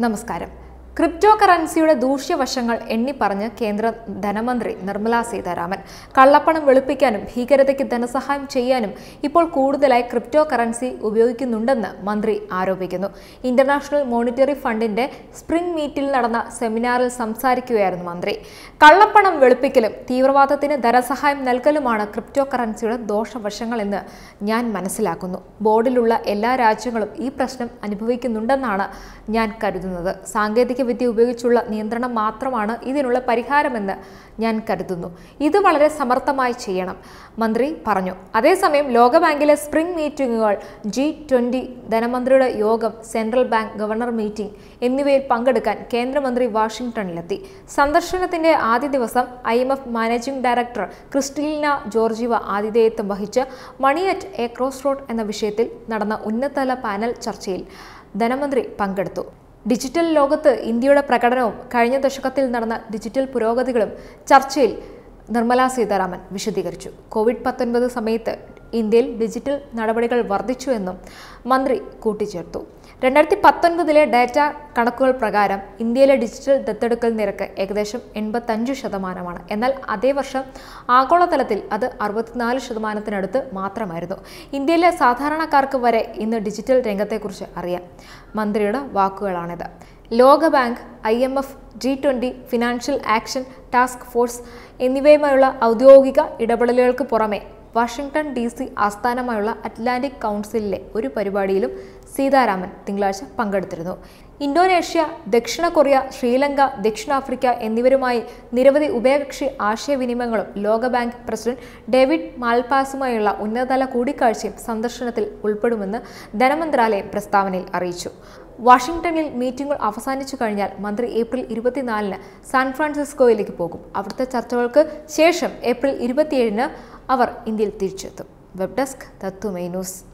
നമസ്കാരം ക്രിപ്റ്റോ കറൻസിയുടെ ദൂഷ്യവശങ്ങൾ എണ്ണിപ്പറഞ്ഞ് കേന്ദ്ര ധനമന്ത്രി നിർമ്മല സീതാരാമൻ കള്ളപ്പണം വെളുപ്പിക്കാനും ഭീകരതയ്ക്ക് ധനസഹായം ചെയ്യാനും ഇപ്പോൾ കൂടുതലായി ക്രിപ്റ്റോ കറൻസി ഉപയോഗിക്കുന്നുണ്ടെന്ന് മന്ത്രി ആരോപിക്കുന്നു ഇന്റർനാഷണൽ മോണിറ്ററി ഫണ്ടിന്റെ സ്പ്രിംഗ് മീറ്റിൽ നടന്ന സെമിനാറിൽ സംസാരിക്കുകയായിരുന്നു മന്ത്രി കള്ളപ്പണം വെളുപ്പിക്കലും തീവ്രവാദത്തിന് ധനസഹായം നൽകലുമാണ് ക്രിപ്റ്റോ കറൻസിയുടെ ദോഷവശങ്ങളെന്ന് ഞാൻ മനസ്സിലാക്കുന്നു ബോർഡിലുള്ള എല്ലാ രാജ്യങ്ങളും ഈ പ്രശ്നം അനുഭവിക്കുന്നുണ്ടെന്നാണ് ഞാൻ കരുതുന്നത് സാങ്കേതിക വിദ്യ ഉപയോഗിച്ചുള്ള നിയന്ത്രണം മാത്രമാണ് ഇതിനുള്ള പരിഹാരമെന്ന് ഞാൻ കരുതുന്നു ഇത് വളരെ സമർത്ഥമായി ചെയ്യണം മന്ത്രി പറഞ്ഞു അതേസമയം ലോകബാങ്കിലെ സ്പ്രിംഗ് മീറ്റിംഗുകൾ ജി ട്വന്റി ധനമന്ത്രിയുടെ യോഗം സെൻട്രൽ ബാങ്ക് ഗവർണർ മീറ്റിംഗ് എന്നിവയിൽ പങ്കെടുക്കാൻ കേന്ദ്രമന്ത്രി വാഷിംഗ്ടണിലെത്തി സന്ദർശനത്തിന്റെ ആദ്യ ദിവസം I M F managing director Kristina Georgieva ആതിഥേയത്വം വഹിച്ച് money at a cross road എന്ന വിഷയത്തിൽ നടന്ന ഉന്നതതല പാനൽ ചർച്ചയിൽ ധനമന്ത്രി പങ്കെടുത്തു ഡിജിറ്റൽ ലോകത്ത് ഇന്ത്യയുടെ പ്രകടനവും കഴിഞ്ഞ ദശകത്തിൽ നടന്ന ഡിജിറ്റൽ പുരോഗതികളും ചർച്ചയിൽ നിർമ്മല സീതാരാമൻ വിശദീകരിച്ചു കോവിഡ് പത്തൊൻപത് സമയത്ത് ഇന്ത്യയിൽ ഡിജിറ്റൽ നടപടികൾ വർദ്ധിച്ചു എന്നും മന്ത്രി കൂട്ടിച്ചേർത്തു രണ്ടായിരത്തി പത്തൊൻപതിലെ ഡാറ്റ കണക്കുകൾ പ്രകാരം ഇന്ത്യയിലെ ഡിജിറ്റൽ ദത്തെടുക്കൽ നിരക്ക് ഏകദേശം എൺപത്തഞ്ച് ശതമാനമാണ് എന്നാൽ അതേ വർഷം ആഗോളതലത്തിൽ അത് അറുപത്തിനാല് ശതമാനത്തിനടുത്ത് മാത്രമായിരുന്നു ഇന്ത്യയിലെ സാധാരണക്കാർക്ക് വരെ ഇന്ന് ഡിജിറ്റൽ രംഗത്തെക്കുറിച്ച് അറിയാം മന്ത്രിയുടെ വാക്കുകളാണിത് ലോകബാങ്ക് I M F G twenty financial action task force എന്നിവയുമായുള്ള ഔദ്യോഗിക ഇടപെടലുകൾക്ക് പുറമെ വാഷിംഗ്ടൺ ഡി സി ആസ്ഥാനമായുള്ള അറ്റ്ലാന്റിക് കൗൺസിലിലെ ഒരു പരിപാടിയിലും സീതാരാമൻ തിങ്കളാഴ്ച പങ്കെടുത്തിരുന്നു ഇന്തോനേഷ്യ ദക്ഷിണ കൊറിയ ശ്രീലങ്ക ദക്ഷിണാഫ്രിക്ക എന്നിവരുമായി നിരവധി ഉഭയകക്ഷി ആശയവിനിമയങ്ങളും ലോകബാങ്ക് പ്രസിഡന്റ് ഡേവിഡ് മാൽപാസുമായുള്ള ഉന്നതതല കൂടിക്കാഴ്ചയും സന്ദർശനത്തിൽ ഉൾപ്പെടുമെന്ന് ധനമന്ത്രാലയം പ്രസ്താവനയിൽ അറിയിച്ചു വാഷിംഗ്ടണിൽ മീറ്റിംഗുകൾ അവസാനിച്ചു കഴിഞ്ഞാൽ മന്ത്രി ഏപ്രിൽ ഇരുപത്തിനാലിന് സാൻ ഫ്രാൻസിസ്കോയിലേക്ക് പോകും അവിടുത്തെ ചർച്ചകൾക്ക് ശേഷം ഏപ്രിൽ ഇരുപത്തിയേഴിന് അവർ ഇന്ത്യയിൽ തിരിച്ചെത്തും വെബ് ഡെസ്ക് തത്വമൈ ന്യൂസ്